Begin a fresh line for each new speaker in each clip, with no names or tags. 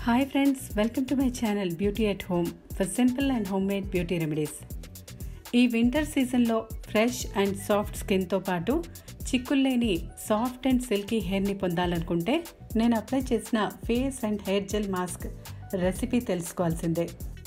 hi friends welcome to my channel beauty at home for simple and home made beauty remedies ఈ winter సీజన్లో fresh and soft స్కిన్తో పాటు చిక్కులు లేని soft and silky హెయిర్ని పొందాలనుకుంటే నేను అప్లై చేసిన face and hair gel mask recipe తెలుసుకోవాల్సిందే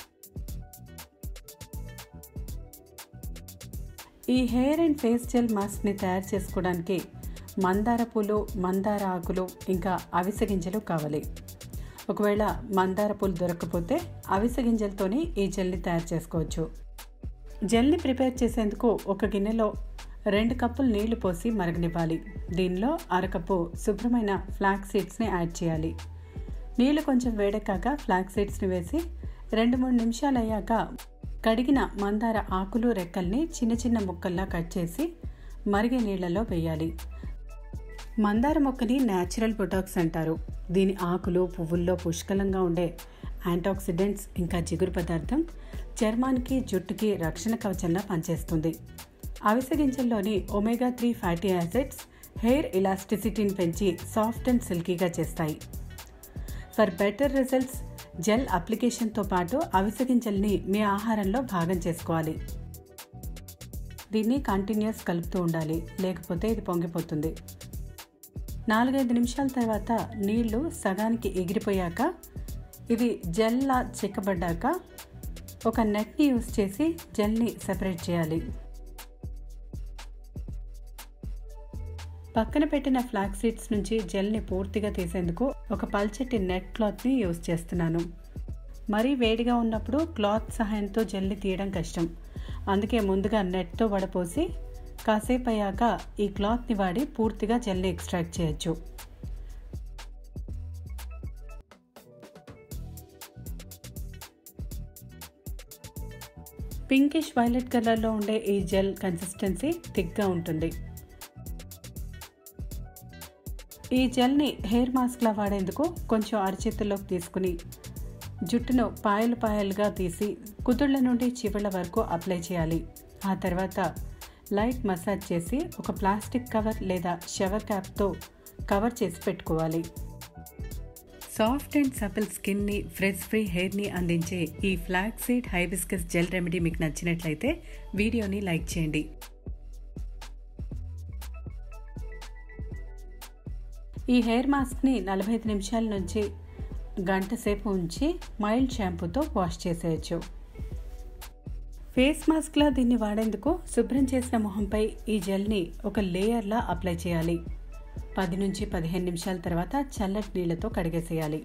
ఈ హెయిర్ అండ్ ఫేస్ జెల్ మాస్క్ని తయారు చేసుకోవడానికి మందార పూలు మందార ఆకులు ఇంకా అవిసె గింజలు కావాలి ఒకవేళ మందార పూలు దొరకకపోతే అవిసె గింజలతోని ఈ జెల్ని తయారు చేసుకోవచ్చు జెల్ని ప్రిపేర్ చేసేందుకు ఒక గిన్నెలో రెండు కప్పులు నీళ్లు పోసి మరగనివ్వాలి దీనిలో అరకప్పు శుభ్రమైన ఫ్లాక్ సీడ్స్ని యాడ్ చేయాలి నీళ్లు కొంచెం వేడెక్కాక ఫ్లాక్ సీడ్స్ని వేసి రెండు మూడు నిమిషాలు అయ్యాక కడిగిన మందార ఆకులు రెక్కల్ని చిన్న చిన్న ముక్కల్లా కట్ చేసి మరిగే నీళ్లలో వేయాలి మందార మొక్కని న్యాచురల్ బొటాక్స్ అంటారు దీని ఆకులు పువ్వుల్లో పుష్కలంగా ఉండే యాంటాక్సిడెంట్స్ ఇంకా జిగురు పదార్థం చర్మానికి జుట్టుకి రక్షణ కవచంలా పనిచేస్తుంది అవిసె గింజల్లోని omega three fatty acids hair ఇలాస్టిసిటీని పెంచి సాఫ్ట్ అండ్ సిల్కీగా చేస్తాయి ఫర్ బెటర్ రిజల్ట్స్ జెల్ అప్లికేషన్తో పాటు అవిసె గింజల్ని మీ ఆహారంలో భాగం చేసుకోవాలి దీన్ని కంటిన్యూస్ కలుపుతూ ఉండాలి లేకపోతే ఇది పొంగిపోతుంది నాలుగైదు నిమిషాల తర్వాత నీళ్లు సగానికి ఎగిరిపోయాక ఇది జెల్లా చిక్కబడ్డాక ఒక నెట్ని యూస్ చేసి జెల్ని సెపరేట్ చేయాలి పక్కన పెట్టిన ఫ్లాక్ సీడ్స్ నుంచి జెల్ని పూర్తిగా తీసేందుకు ఒక పల్చటి నెట్ క్లాత్ని యూస్ చేస్తున్నాను మరీ వేడిగా ఉన్నప్పుడు క్లాత్ సహాయంతో జెల్ని తీయడం కష్టం అందుకే ముందుగా నెట్తో వడపోసి కాసేపు అయ్యాక ఈ క్లాత్ని వాడి పూర్తిగా జెల్ని ఎక్స్ట్రాక్ట్ చేయొచ్చు పింకిష్ వైలెట్ కలర్లో ఉండే ఈ జెల్ కన్సిస్టెన్సీ థిక్గా ఉంటుంది ఈ జెల్ని హెయిర్ మాస్క్లా వాడేందుకు కొంచెం అరచేతుల్లోకి తీసుకుని జుట్టును పాయలు పాయలుగా తీసి కుదుళ్ల నుండి చివళ్ళ వరకు అప్లై చేయాలి ఆ తర్వాత లైట్ మసాజ్ చేసి ఒక ప్లాస్టిక్ కవర్ లేదా షవర్ క్యాప్తో కవర్ చేసి పెట్టుకోవాలి సాఫ్ట్ అండ్ సపిల్ స్కిన్ని ఫ్రెష్ ఫ్రీ హెయిర్ని అందించే ఈ flax seed hibiscus gel remedy మీకు నచ్చినట్లయితే వీడియోని లైక్ చేయండి ఈ హెయిర్ మాస్క్ని నలభై ఐదు నిమిషాల నుంచి గంట సేపు ఉంచి మైల్డ్ షాంపూతో వాష్ చేసేయచ్చు ఫేస్ మాస్క్లా దీన్ని వాడేందుకు శుభ్రం చేసిన మొహంపై ఈ జెల్ని ఒక లేయర్లా అప్లై చేయాలి పది నుంచి పదిహేను నిమిషాల తర్వాత చల్లటి నీళ్లతో కడిగేసేయాలి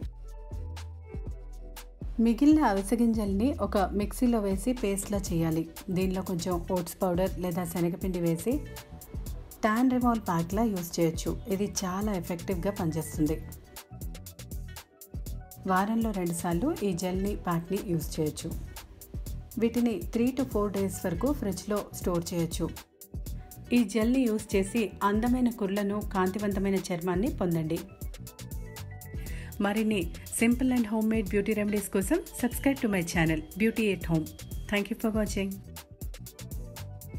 మిగిలిన అవిసె గింజల్ని ఒక మిక్సీలో వేసి పేస్ట్లా చేయాలి దీనిలో కొంచెం ఓట్స్ పౌడర్ లేదా శనగపిండి వేసి టాన్ రిమాల్ ప్యాక్లా యూస్ చేయొచ్చు ఇది చాలా ఎఫెక్టివ్గా పనిచేస్తుంది వారంలో రెండుసార్లు ఈ జెల్ని ప్యాక్ని యూస్ చేయొచ్చు వీటిని త్రీ టు ఫోర్ డేస్ వరకు ఫ్రిడ్జ్లో స్టోర్ చేయొచ్చు ఈ జెల్ని యూస్ చేసి అందమైన కుర్లను కాంతివంతమైన చర్మాన్ని పొందండి మరిన్ని simple and home made beauty remedies కోసం subscribe to my channel beauty at home thank you for watching